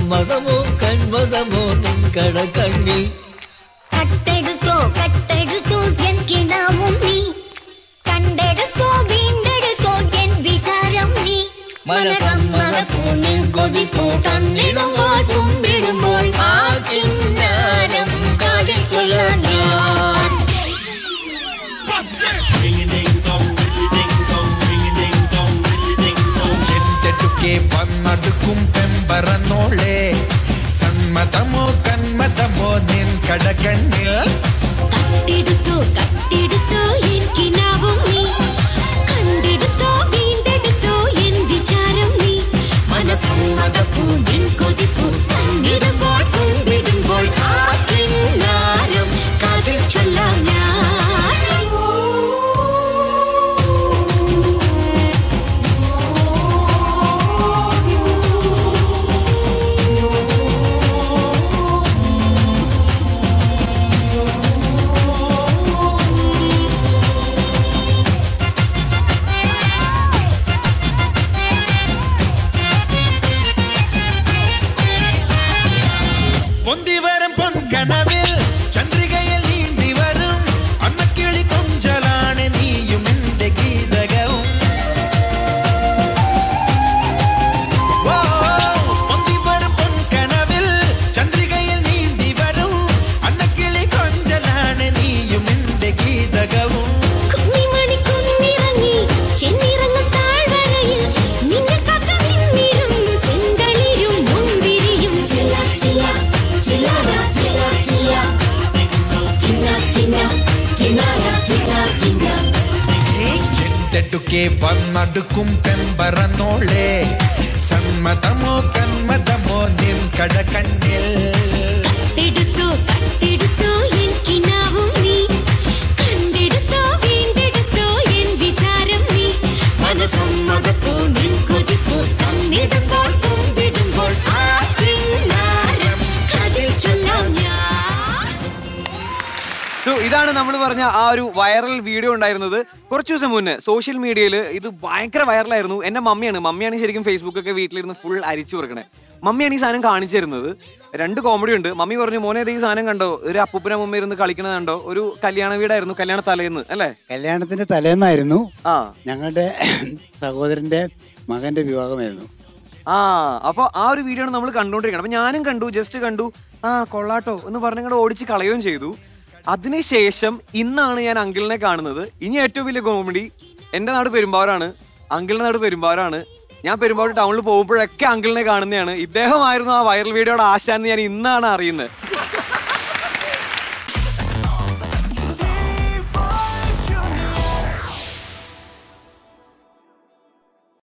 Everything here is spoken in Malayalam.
മനസമ്മതമോ കന്മതമോ നിൻകട കണ്ണിൽ കട്ടെടുത്തോ കട്ടെടുത്തോ എൻ കിണാവും നീ കണ്ടെടുത്തോ വീണ്ടെടുത്തോ എൻ വിചാരം നീ മനസമ്മതപ്പൂ നിൻ കൊതിപ്പൂ തന്നിടുമ്പോൾ കുമ്പിടുമ്പോൾ ആ കിന്നാരം കാതിൽ കൊള്ളാൻ ഞാൻ എന്തെടുക്കെ വന്നടുക്കും പെമ്പറന്നോളെ സമ്മതമോ കന്മതമോ നിൻ കടകണ്ണിൽ കട്ടെടുത്തോ കട്ടെടുത്തോ എൻ കിനാവും നീ കണ്ടെടുത്തോ വീണ്ടെടുത്തോ എൻ വിചാരം നീ മനസമ്മതപ്പൂ നിൻ കൊതിപ്പൂ തന്നിടുമ്പോൾ കുമ്പിടുമ്പോൾ ആ കിന്നാരം കാതിൽ ചൊല്ലാം ഞാൻ പൊന്തിവരം പൊൻകനവിൽ ചന്ദ്രികയിൽ നീന്തി വരും അന്നക്കിളി കൊഞ്ചലാണ് നീയും എന്റെ ഗീതകവും ഓ, പൊന്തിവരം പൊൻകനവിൽ ചന്ദ്രികയിൽ നീന്തി വരും അന്നക്കിളി കൊഞ്ചലാണ് നീയും എന്റെ ഗീതകവും കുഞ്ഞിമണി കുന്നിറങ്ങി ചെന്നിറങ്ങും താഴ്വരയിൽ നിന്നെ കാത്തു നിന്നിരുന്നു ചെന്തളിരും മുന്തിരിയും ചില ചില ചിലര ചില ചില കിന്ന കിന്ന കിന്നാര കിന്ന കിന്ന എന്തെടുക്കെ വന്നടുക്കും പെമ്പറന്നോളെ സമ്മതമോ കന്മതമോ നിൻ കടകണ്ണിൽ കട്ടെടുത്തോ കട്ടെടുത്തോ എൻ കിനാവും നീ കണ്ടെടുത്തോ വീണ്ടെടുത്തോ എൻ വിചാരം നീ മനസമ്മതപ്പോ നിൻ കൊതിപ്പോ തന്നിടുമ്പോൾ കുമ്പിടുമ്പോൾ ആ കിന്നാരം കതിൽ ചൊല്ലാം ഞാൻ സോ ഇതാണ് നമ്മൾ പറഞ്ഞ ആ ഒരു വൈറൽ വീഡിയോ ഉണ്ടായിരുന്നത് കുറച്ച് ദിവസം മുന്നേ സോഷ്യൽ മീഡിയയിൽ ഇത് ഭയങ്കര വൈറലായിരുന്നു എൻ്റെ മമ്മിയാണ് മമ്മിയാണ് ശരിക്കും ഫേസ്ബുക്കൊക്കെ വീട്ടിലിരുന്ന് ഫുൾ അരിച്ചു കൊടുക്കണേ മമ്മിയാണ് ഈ സാധനം കാണിച്ചു തരുന്നത് രണ്ട് കോമഡി ഉണ്ട് മമ്മി പറഞ്ഞു മോനെ ഇത് ഈ സാധനം കണ്ടോ ഒരു അപ്പൂപ്പന മമ്മി ഇരുന്ന് കളിക്കണത് കണ്ടോ ഒരു കല്യാണ വീടായിരുന്നു കല്യാണ തലേന്ന് അല്ലേ കല്യാണത്തിന്റെ തലേന്നായിരുന്നു ആ ഞങ്ങളുടെ സഹോദരന്റെ മകന്റെ വിവാഹമായിരുന്നു ആ അപ്പൊ ആ ഒരു വീഡിയോ ആണ് നമ്മൾ കണ്ടുകൊണ്ടിരിക്കുന്നത് അപ്പൊ ഞാനും കണ്ടു ജസ്റ്റ് കണ്ടു ആ കൊള്ളാട്ടോ എന്ന് പറഞ്ഞങ്ങോട്ട് ഓടിച്ച് കളയുകയും ചെയ്തു അതിനുശേഷം ഇന്നാണ് ഞാൻ അങ്കിളിനെ കാണുന്നത് ഇനി ഏറ്റവും വലിയ കോമഡി എന്റെ നാട് പെരുമ്പാവൂരാണ് അങ്കിളിന്റെ നാട് പെരുമ്പാവൂരാണ് ഞാൻ പെരുമ്പാവൂർ ടൗണിൽ പോകുമ്പോഴൊക്കെ അങ്കിളിനെ കാണുന്നതാണ് ഇദ്ദേഹമായിരുന്നു ആ വൈറൽ വീഡിയോയുടെ ആശാന്ന് ഞാൻ ഇന്നാണ് അറിയുന്നത്